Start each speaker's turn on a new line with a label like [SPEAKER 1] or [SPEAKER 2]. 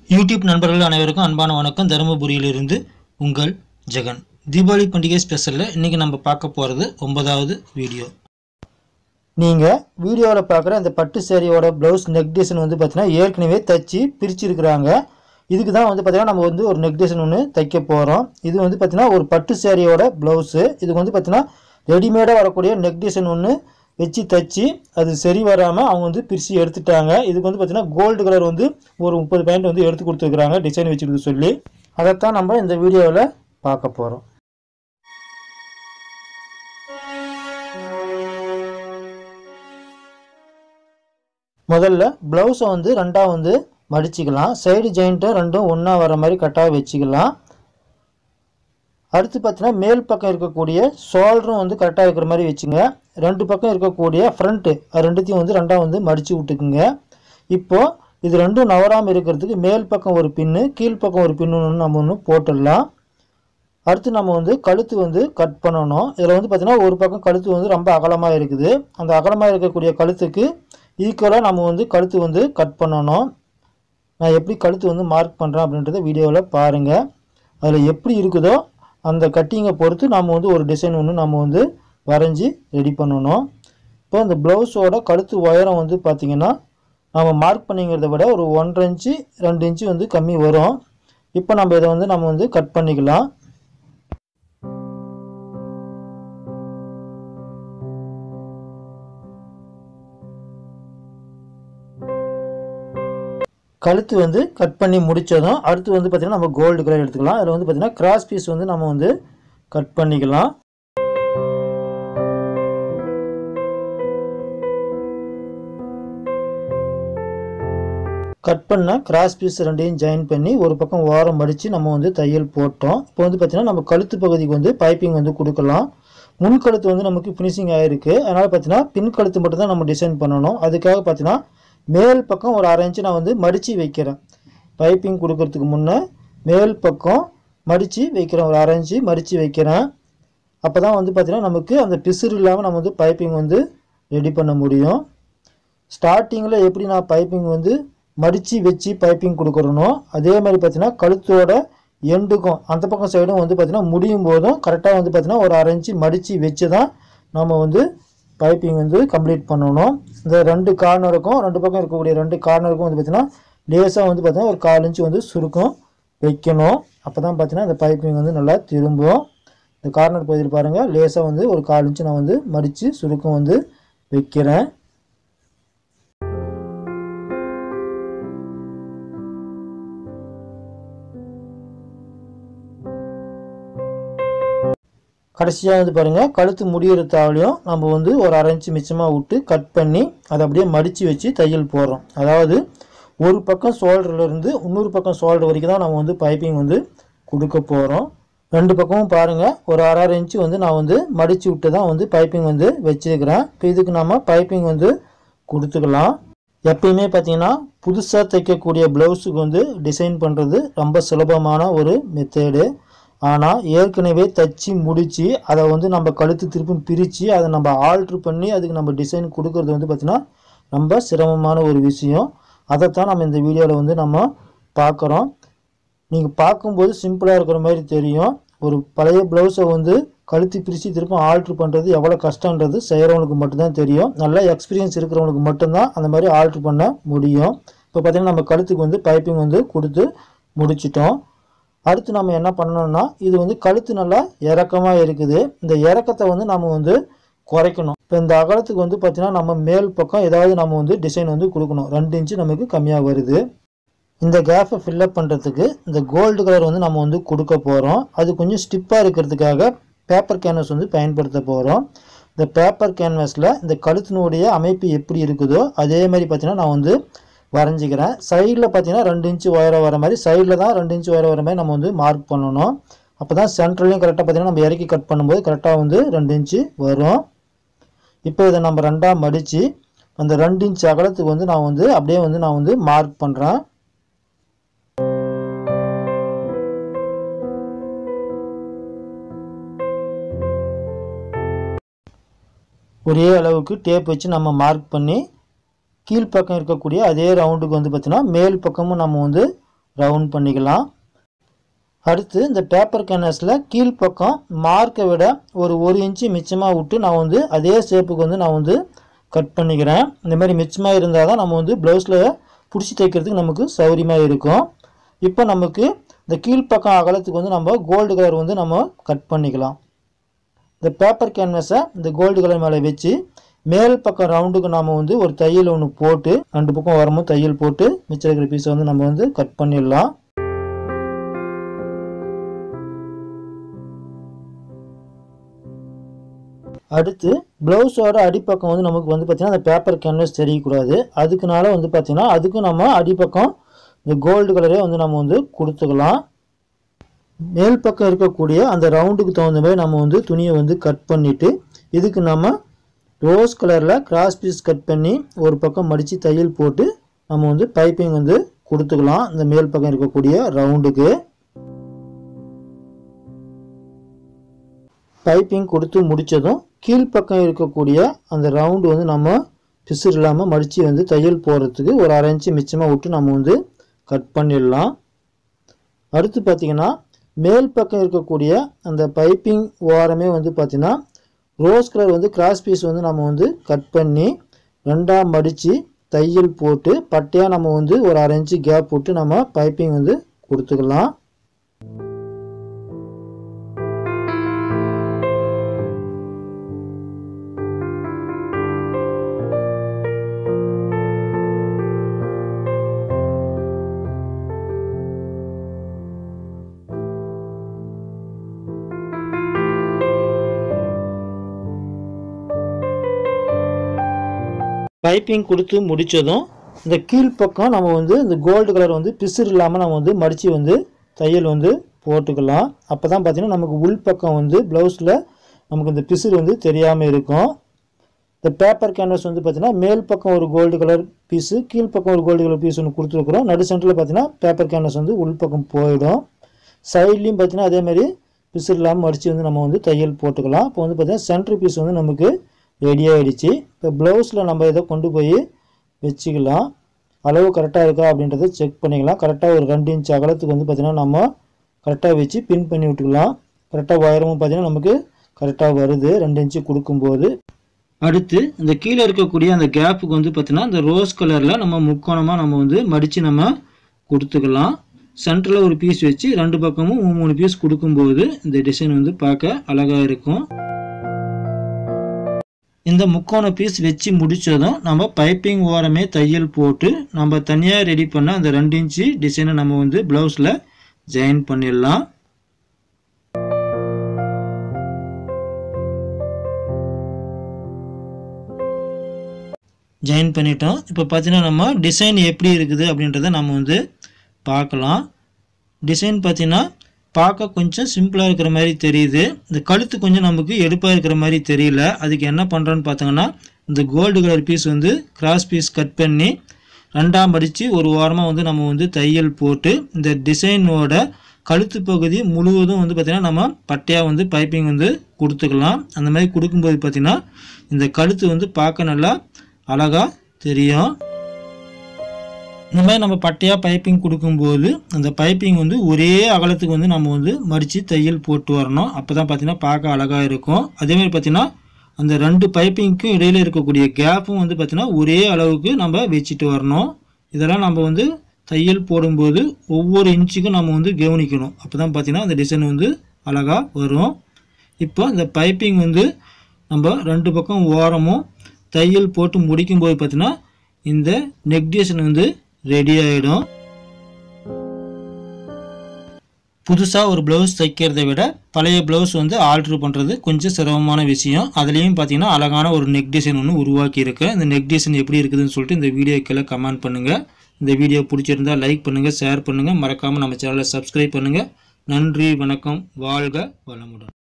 [SPEAKER 1] YouTube நண்பர்கள் அனைவருக்கும் அன்பான வணக்கம் தருமபுரியிலிருந்து உங்கள் ஜெகன் தீபாவளி பண்டிகை ஸ்பெஷலில் இன்றைக்கி நம்ம பார்க்க போகிறது ஒன்பதாவது வீடியோ
[SPEAKER 2] நீங்கள் வீடியோவில் பார்க்குற இந்த பட்டு சேரீயோட ப்ளவுஸ் நெக் டிசைன் வந்து பார்த்தீங்கன்னா ஏற்கனவே தச்சு பிரிச்சிருக்கிறாங்க இதுக்கு தான் வந்து பார்த்தீங்கன்னா நம்ம வந்து ஒரு நெக் டிசைன் ஒன்று தைக்க போகிறோம் இது வந்து பார்த்தீங்கன்னா ஒரு பட்டு சேரீயோட ப்ளவுஸு இதுக்கு வந்து பார்த்தீங்கன்னா ரெடிமேடாக வரக்கூடிய நெக் டிசைன் ஒன்று வச்சு தைச்சி அது சரி வராமல் அவங்க வந்து பிரித்து எடுத்துட்டாங்க இதுக்கு வந்து பார்த்தீங்கன்னா கோல்டு கலர் வந்து ஒரு முப்பது பாயிண்ட் வந்து எடுத்து கொடுத்துருக்குறாங்க டிசைன் வச்சு கொடுக்க சொல்லி அதைத்தான் நம்ம இந்த வீடியோவில் பார்க்க போகிறோம் முதல்ல ப்ளவுஸை வந்து ரெண்டாக வந்து மடிச்சுக்கலாம் சைடு ஜாயிண்ட்டை ரெண்டும் ஒன்றா வர மாதிரி கட்டாக வச்சுக்கலாம் அடுத்து பார்த்தீங்கன்னா மேல் பக்கம் இருக்கக்கூடிய ஷோல்டரும் வந்து கரெக்டாக இருக்கிற மாதிரி வச்சுங்க ரெண்டு பக்கம் இருக்கக்கூடிய ஃப்ரண்ட்டு அது ரெண்டுத்தையும் வந்து ரெண்டாக வந்து மடித்து விட்டுக்குங்க இப்போது இது ரெண்டும் நவராமல் இருக்கிறதுக்கு மேல் பக்கம் ஒரு பின்னு கீழ்ப்பக்கம் ஒரு பின்னு நம்ம ஒன்று போட்டுடலாம் அடுத்து நம்ம வந்து கழுத்து வந்து கட் பண்ணணும் இதில் வந்து பார்த்திங்கன்னா ஒரு பக்கம் கழுத்து வந்து ரொம்ப அகலமாக இருக்குது அந்த அகலமாக இருக்கக்கூடிய கழுத்துக்கு ஈக்குவலாக நம்ம வந்து கழுத்து வந்து கட் பண்ணணும் நான் எப்படி கழுத்து வந்து மார்க் பண்ணுறேன் அப்படின்றத வீடியோவில் பாருங்கள் அதில் எப்படி இருக்குதோ அந்த கட்டிங்கை பொறுத்து நம்ம வந்து ஒரு டிசைன் ஒன்று நம்ம வந்து வரைஞ்சி ரெடி பண்ணணும் இப்போ இந்த ப்ளவுஸோட கழுத்து உயரம் வந்து பார்த்திங்கன்னா நம்ம மார்க் பண்ணிங்கிறத விட ஒரு ஒன்றரை இன்ச்சு ரெண்டு இன்ச்சு வந்து கம்மி வரும் இப்போ நம்ம இதை வந்து நம்ம வந்து கட் பண்ணிக்கலாம் கழுத்து வந்து கட் பண்ணி முடித்ததும் அடுத்து வந்து பார்த்திங்கன்னா நம்ம கோல்டு கலர் எடுத்துக்கலாம் அதில் வந்து பார்த்திங்கன்னா கிராஸ் பீஸ் வந்து நம்ம வந்து கட் பண்ணிக்கலாம் கட் பண்ண கிராஸ் பீஸ் ரெண்டையும் ஜாயின் பண்ணி ஒரு பக்கம் ஓரம் மடித்து நம்ம வந்து தையல் போட்டோம் இப்போ வந்து பார்த்திங்கன்னா நம்ம கழுத்து பகுதிக்கு வந்து பைப்பிங் வந்து கொடுக்கலாம் முன் கழுத்து வந்து நமக்கு ஃபினிஷிங் ஆகிருக்கு அதனால் பார்த்தீங்கன்னா பின் கழுத்து மட்டும் தான் நம்ம டிசைன் பண்ணணும் அதுக்காக பார்த்தீங்கன்னா மேல் பக்கம் ஒரு அரை இன்ச்சு நான் வந்து மடித்து வைக்கிறேன் பைப்பிங் கொடுக்கறதுக்கு முன்னே மேல் பக்கம் மடித்து வைக்கிறேன் ஒரு அரை இன்ச்சு மடித்து வைக்கிறேன் அப்போ தான் வந்து பார்த்திங்கன்னா நமக்கு அந்த பிசுறு இல்லாமல் நம்ம வந்து பைப்பிங் வந்து ரெடி பண்ண முடியும் ஸ்டார்டிங்கில் எப்படி நான் பைப்பிங் வந்து மடித்து வச்சு பைப்பிங் கொடுக்குறனோ அதே மாதிரி பார்த்தீங்கன்னா கழுத்தோட எண்டுக்கும் அந்த பக்கம் சைடும் வந்து பார்த்திங்கன்னா முடியும் போதும் கரெக்டாக வந்து பார்த்திங்கன்னா ஒரு அரை இன்ச்சு மடித்து வச்சு தான் நம்ம வந்து பைப்பிங் வந்து கம்ப்ளீட் பண்ணணும் இந்த ரெண்டு கார்னருக்கும் ரெண்டு பக்கம் இருக்கக்கூடிய ரெண்டு கார்னருக்கும் வந்து பார்த்திங்கன்னா லேசாக வந்து பார்த்திங்கன்னா ஒரு கால் இன்ச்சு வந்து சுருக்கம் வைக்கணும் அப்போ தான் பார்த்தீங்கன்னா இந்த பைப்பிங் வந்து நல்லா திரும்பும் இந்த கார்னர் பகுதியில் பாருங்கள் லேசாக வந்து ஒரு கால் இன்ச்சு நான் வந்து மடித்து சுருக்கம் வந்து வைக்கிறேன் கடைசியாக வந்து பாருங்கள் கழுத்து முடியிற தாவலையும் நம்ம வந்து ஒரு அரை இன்ச்சு மிச்சமாக விட்டு கட் பண்ணி அதை அப்படியே மடித்து வச்சு தையல் போடுறோம் அதாவது ஒரு பக்கம் ஷோல்டர்லேருந்து இன்னொரு பக்கம் ஷோல்டர் வரைக்கும் தான் நம்ம வந்து பைப்பிங் வந்து கொடுக்க போகிறோம் ரெண்டு பக்கமும் பாருங்கள் ஒரு அரை அரை இன்ச்சு வந்து நான் வந்து மடித்து விட்டு தான் வந்து பைப்பிங் வந்து வச்சுருக்கிறேன் இப்போ இதுக்கு நம்ம பைப்பிங் வந்து கொடுத்துக்கலாம் எப்பயுமே பார்த்தீங்கன்னா புதுசாக தைக்கக்கூடிய ப்ளவுஸுக்கு வந்து டிசைன் பண்ணுறது ரொம்ப சுலபமான ஒரு மெத்தேடு ஆனால் ஏற்கனவே தச்சு முடித்து அதை வந்து நம்ம கழுத்து திருப்பும் பிரித்து அதை நம்ம ஆல்ட்ரு பண்ணி அதுக்கு நம்ம டிசைன் கொடுக்கறது வந்து பார்த்திங்கன்னா ரொம்ப சிரமமான ஒரு விஷயம் அதைத்தான் நம்ம இந்த வீடியோவில் வந்து நம்ம பார்க்குறோம் நீங்கள் பார்க்கும்போது சிம்பிளாக இருக்கிற மாதிரி தெரியும் ஒரு பழைய ப்ளவுஸை வந்து கழுத்து பிரித்து திரும்ப ஆல்ட்ரு பண்ணுறது எவ்வளோ கஷ்டன்றது செய்கிறவங்களுக்கு மட்டும்தான் தெரியும் நல்லா எக்ஸ்பீரியன்ஸ் இருக்கிறவங்களுக்கு மட்டும்தான் அந்த மாதிரி ஆல்ட்ரு பண்ண முடியும் இப்போ பார்த்திங்கன்னா நம்ம கழுத்துக்கு வந்து பைப்பிங் வந்து கொடுத்து முடிச்சிட்டோம் அடுத்து நம்ம என்ன பண்ணணும்னா இது வந்து கழுத்து நல்லா இறக்கமாக இருக்குது இந்த இறக்கத்தை வந்து நம்ம வந்து குறைக்கணும் இப்போ இந்த அகலத்துக்கு வந்து பார்த்திங்கன்னா நம்ம மேல் பக்கம் ஏதாவது நம்ம வந்து டிசைன் வந்து கொடுக்கணும் ரெண்டு இன்ச்சு நமக்கு கம்மியாக வருது இந்த கேப்பை ஃபில்லப் பண்ணுறதுக்கு இந்த கோல்டு கலர் வந்து நம்ம வந்து கொடுக்க போகிறோம் அது கொஞ்சம் ஸ்டிப்பாக இருக்கிறதுக்காக பேப்பர் கேன்வாஸ் வந்து பயன்படுத்த போகிறோம் இந்த பேப்பர் கேன்வாஸில் இந்த கழுத்தினுடைய அமைப்பு எப்படி இருக்குதோ அதே மாதிரி பார்த்திங்கன்னா நான் வந்து வரைஞ்சிக்கிறேன் சைடில் பார்த்தீங்கன்னா ரெண்டு இன்ச்சு உயரம் வர மாதிரி சைடில் தான் ரெண்டு இன்ச்சு உயரம் வர மாதிரி நம்ம வந்து மார்க் பண்ணணும் அப்போ தான் சென்ட்ரலையும் கரெக்டாக பார்த்தீங்கன்னா நம்ம இறக்கி கட் பண்ணும்போது கரெக்டாக வந்து ரெண்டு இன்ச்சு வரும் இப்போ இதை நம்ம ரெண்டாக மடித்து அந்த ரெண்டு இன்ச் அகலத்துக்கு வந்து நான் வந்து அப்படியே வந்து நான் வந்து மார்க் பண்ணுறேன் ஒரே அளவுக்கு டேப் வச்சு நம்ம மார்க் பண்ணி கீழ்ப்பக்கம் இருக்கக்கூடிய அதே ரவுண்டுக்கு வந்து பார்த்திங்கன்னா மேல் பக்கமும் நம்ம வந்து ரவுண்ட் பண்ணிக்கலாம் அடுத்து இந்த பேப்பர் கேன்வாஸில் கீழ்ப்பக்கம் மார்க்கை விட ஒரு ஒரு இன்ச்சு மிச்சமாக விட்டு நான் வந்து அதே ஷேப்புக்கு வந்து நான் வந்து கட் பண்ணிக்கிறேன் இந்த மாதிரி மிச்சமாக இருந்தால் தான் நம்ம வந்து ப்ளவுஸில் பிடிச்சி தைக்கிறதுக்கு நமக்கு சௌகரியமாக இருக்கும் இப்போ நமக்கு இந்த கீழ்ப்பக்கம் அகலத்துக்கு வந்து நம்ம கோல்டு கலர் வந்து நம்ம கட் பண்ணிக்கலாம் இந்த பேப்பர் கேன்வாஸை இந்த கோல்டு கலர் மேலே வச்சு மேல் பக்கம் ரவுண்டுக்கு நாம் வந்து ஒரு தையல் ஒன்று போட்டு ரெண்டு பக்கம் வரமும் தையல் போட்டு மிச்சம் இருக்கிற பீஸை வந்து நம்ம வந்து கட் பண்ணிடலாம் அடுத்து ப்ளவுஸோட அடிப்பக்கம் வந்து நமக்கு வந்து பார்த்திங்கன்னா அந்த பேப்பர் கேன்வாஸ் தெரியக்கூடாது அதுக்குனால வந்து பார்த்திங்கன்னா அதுக்கும் நம்ம அடிப்பக்கம் இந்த கோல்டு கலரே வந்து நம்ம வந்து கொடுத்துக்கலாம் மேல் பக்கம் இருக்கக்கூடிய அந்த ரவுண்டுக்கு தகுந்த மாதிரி நம்ம வந்து துணியை வந்து கட் பண்ணிவிட்டு இதுக்கு நம்ம ரோஸ் கலரில் கிராஸ் பீஸ் கட் பண்ணி ஒரு பக்கம் மடித்து தையல் போட்டு நம்ம வந்து பைப்பிங் வந்து கொடுத்துக்கலாம் இந்த மேல் பக்கம் இருக்கக்கூடிய ரவுண்டுக்கு பைப்பிங் கொடுத்து முடித்ததும் கீழ்ப்பக்கம் இருக்கக்கூடிய அந்த ரவுண்டு வந்து நம்ம பிசுறு இல்லாமல் மடித்து வந்து தையல் போடுறதுக்கு ஒரு அரை இன்ச்சு மிச்சமாக விட்டு நம்ம வந்து கட் பண்ணிடலாம் அடுத்து பார்த்திங்கன்னா மேல் பக்கம் இருக்கக்கூடிய அந்த பைப்பிங் ஓரமே வந்து பார்த்திங்கன்னா ரோஸ் கலர் வந்து கிராஸ் பீஸ் வந்து நம்ம வந்து கட் பண்ணி ரெண்டாக மடித்து தையல் போட்டு பட்டையாக நம்ம வந்து ஒரு அரை இன்ச்சு கேப் விட்டு நம்ம பைப்பிங் வந்து கொடுத்துக்கலாம் பைப்பிங் கொடுத்து முடித்ததும் இந்த கீழ்ப்பக்கம் நம்ம வந்து இந்த கோல்டு கலர் வந்து பிசுறு இல்லாமல் நம்ம வந்து மடித்து வந்து தையல் வந்து போட்டுக்கலாம் அப்போ தான் பார்த்திங்கன்னா நமக்கு உள்பக்கம் வந்து ப்ளவுஸில் நமக்கு இந்த பிசுறு வந்து தெரியாமல் இருக்கும் இந்த பேப்பர் கேன்வாஸ் வந்து பார்த்திங்கன்னா மேல் பக்கம் ஒரு கோல்டு கலர் பீஸு கீழ்ப்பக்கம் ஒரு கோல்டு கலர் பீஸ் ஒன்று கொடுத்துருக்குறோம் நடு சென்டரில் பார்த்தீங்கன்னா பேப்பர் கேன்வாஸ் வந்து உள்பக்கம் போயிடும் சைட்லேயும் பார்த்தீங்கன்னா அதேமாதிரி பிசுறு இல்லாமல் மடித்து வந்து நம்ம வந்து தையல் போட்டுக்கலாம் இப்போ வந்து பார்த்திங்கன்னா சென்ட்ரு பீஸ் வந்து நமக்கு ரெடி ஆகிடுச்சு இப்போ ப்ளவுஸில் நம்ம இதை கொண்டு போய் வச்சுக்கலாம் அளவு கரெக்டாக இருக்கா அப்படின்றத செக் பண்ணிக்கலாம் கரெக்டாக ஒரு ரெண்டு இன்ச் அகலத்துக்கு வந்து பார்த்திங்கன்னா நம்ம கரெக்டாக வச்சு பின் பண்ணி விட்டுக்கலாம் கரெக்டாக உயரமும் பார்த்திங்கன்னா நமக்கு கரெக்டாக வருது ரெண்டு இன்ச்சு கொடுக்கும்போது
[SPEAKER 1] அடுத்து இந்த கீழே இருக்கக்கூடிய அந்த கேப்புக்கு வந்து பார்த்தீங்கன்னா இந்த ரோஸ் கலரில் நம்ம முக்கோணமாக நம்ம வந்து மடித்து நம்ம கொடுத்துக்கலாம் சென்டரில் ஒரு பீஸ் வச்சு ரெண்டு பக்கமும் மூணு மூணு பீஸ் கொடுக்கும்போது இந்த டிசைன் வந்து பார்க்க அழகாக இருக்கும் இந்த முக்கோண பீஸ் வச்சு முடித்ததும் நம்ம பைப்பிங் ஓரமே தையல் போட்டு நம்ம தனியாக ரெடி பண்ண அந்த ரெண்டு இன்ச்சு டிசைனை நம்ம வந்து ப்ளவுஸில் ஜாயின் பண்ணிடலாம் ஜாயின் பண்ணிட்டோம் இப்போ பார்த்தீங்கன்னா நம்ம டிசைன் எப்படி இருக்குது அப்படின்றத நம்ம வந்து பார்க்கலாம் டிசைன் பார்த்தீங்கன்னா பார்க்க கொஞ்சம் சிம்பிளாக இருக்கிற மாதிரி தெரியுது இந்த கழுத்து கொஞ்சம் நமக்கு எடுப்பாக இருக்கிற மாதிரி தெரியல அதுக்கு என்ன பண்ணுறோன்னு பார்த்தோங்கன்னா இந்த கோல்டு கலர் பீஸ் வந்து கிராஸ் பீஸ் கட் பண்ணி ரெண்டாம் படித்து ஒரு வாரமாக வந்து நம்ம வந்து தையல் போட்டு இந்த டிசைனோட கழுத்து பகுதி முழுவதும் வந்து பார்த்திங்கன்னா நம்ம பட்டையாக வந்து பைப்பிங் வந்து கொடுத்துக்கலாம் அந்த மாதிரி கொடுக்கும்போது பார்த்திங்கன்னா இந்த கழுத்து வந்து பார்க்க நல்லா அழகாக தெரியும் இந்த மாதிரி நம்ம பட்டையாக பைப்பிங் கொடுக்கும்போது அந்த பைப்பிங் வந்து ஒரே அகலத்துக்கு வந்து நம்ம வந்து மடித்து தையல் போட்டு வரணும் அப்போ தான் பார்த்தீங்கன்னா பார்க்க அழகாக இருக்கும் அதேமாதிரி பார்த்தீங்கன்னா அந்த ரெண்டு பைப்பிங்க்கும் இடையில இருக்கக்கூடிய கேப்பும் வந்து பார்த்திங்கன்னா ஒரே அளவுக்கு நம்ம வச்சுட்டு வரணும் இதெல்லாம் நம்ம வந்து தையல் போடும்போது ஒவ்வொரு இன்ச்சுக்கும் நம்ம வந்து கவனிக்கணும் அப்போ தான் பார்த்திங்கன்னா அந்த டிசைன் வந்து அழகாக வரும் இப்போ இந்த பைப்பிங் வந்து நம்ம ரெண்டு பக்கம் ஓரமும் தையல் போட்டு முடிக்கும்போது பார்த்தீங்கன்னா இந்த நெக் டிசைன் வந்து ரெடி ஆகிடும் புதுசாக ஒரு ப்ளவுஸ் தைக்கிறதை விட பழைய ப்ளவுஸ் வந்து ஆல்ட்ரு பண்ணுறது கொஞ்சம் சிரமமான விஷயம் அதுலேயும் பார்த்தீங்கன்னா அழகான ஒரு நெக் டிசைன் ஒன்று உருவாக்கியிருக்கேன் இந்த நெக் டிசைன் எப்படி இருக்குதுன்னு சொல்லிட்டு இந்த வீடியோக்கில் கமெண்ட் பண்ணுங்கள் இந்த வீடியோ பிடிச்சிருந்தா லைக் பண்ணுங்கள் ஷேர் பண்ணுங்கள் மறக்காமல் நம்ம சேனலை சப்ஸ்கிரைப் பண்ணுங்கள் நன்றி வணக்கம் வாழ்க வளமுடன்